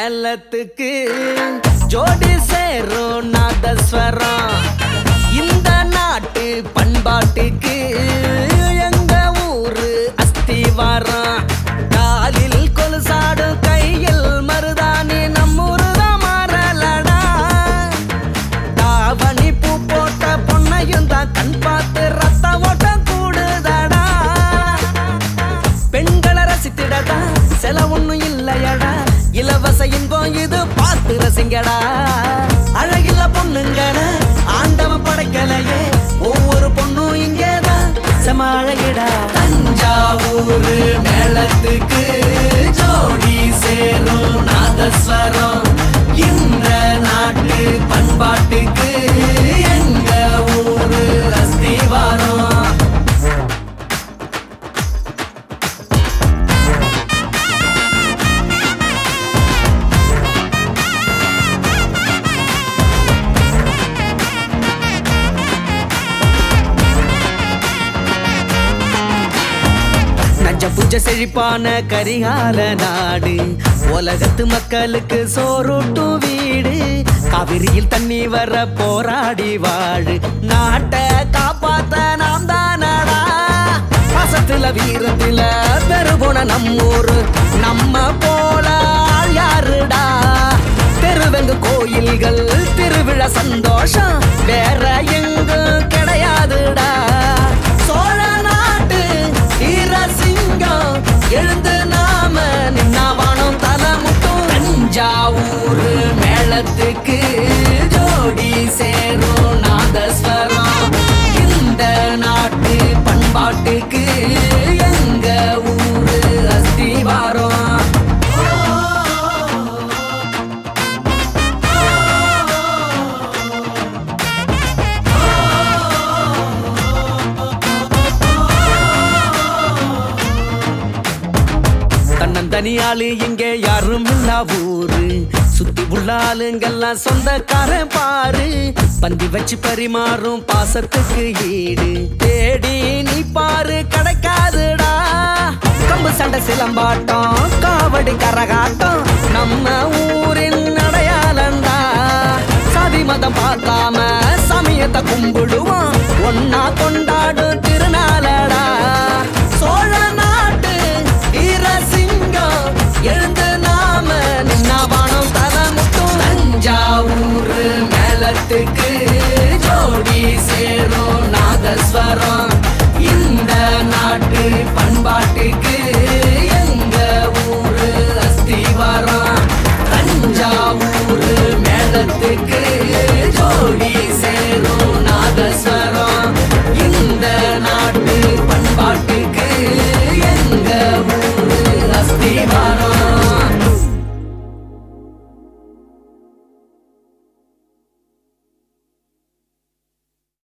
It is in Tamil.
மேளத்துக்கு ஜோடி சேரும் நாதஸ்வரம் இந்த நாட்டு பண்பாட்டுக்கு எங்க ஊரு அஸ்திவாரம் காலில் கொலுசாடும் கையில் மருதாணி நம்மூருதான் மாறலடா தாவணி பூ போட்ட பொண்ணையும் தான் கண் பார்த்து ரத்த ஓட்டம் கூடுதடா பெண்களை ரசித்திடடா செல ஒண்ணும் இல்லையடா இலவச இன்பம் இது பார்த்து ரசிங்கடா அழகில்ல பொண்ணுங்கட ஆண்டவன் படைக்கலையே ஒவ்வொரு பொண்ணும் இங்கேதான் செம அழகிடா தஞ்சாவூர் மேளத்துக்கு ஜோடி சேரும் நாதஸ்வரம் இந்த நாட்டு பண்பாட்டுக்கு எங்க ஊரு அஸ்திவாரம் நஞ்ச புஞ்ச செழிப்பான கரிகால நாடு உலகத்து மக்களுக்கு சோறுட்டும் வீடு காவிரியில் தண்ணி வர போராடி வாழு நாட்டை காப்பாத்த நாம் தானடா பாசத்துல வீரத்துல பெருகுண நம்மூரு நம்ம போல ஆள் யாருடா தெருவெங்கு கோயில்கள் திருவிழா சந்தோஷம் வேற எங்கும் கிடையாதுடா சோழ நாட்டு ஈரசிங்கம் எழுந்து நாம நின்னாவானம் தலை முட்டும் தஞ்சாவூர் மேளத்துக்கு ஜோடி சேரும் நாதஸ்வரம் இந்த நாட்டு பண்பாட்டுக்கு எங்க ஊரு அஸ்திவாரம் தன்னந்தனியாளு இங்க யாரும் இல்ல ஊரு சுத்தி உள்ள ஆளுங்கெல்லாம் சொந்தக்காரன் பாரு பந்தி வச்சு பரிமாறும் பாசத்துக்கு ஈடு தேடி நீ பாரு கிடைக்காதுடா கம்பு சண்டை சிலம்பாட்டம் காவடி கரகாட்டம் நம்ம ஊரின் அடையாளண்டா சாதி மதம் பார்க்காம சமயத்தை கும்பிடுவோம் ஒன்னா கொண்டாடும் திருநாளடா சோழ நாட்டு ஈரசிங்கம் எழுந்து நாம நின்னாவானம் தலை முட்டும் தஞ்சாவூர் மேளத்துக்கு ஜோடி சேரும் நாதஸ்வரம் இந்த நாட்டு பண்பாட்டுக்கு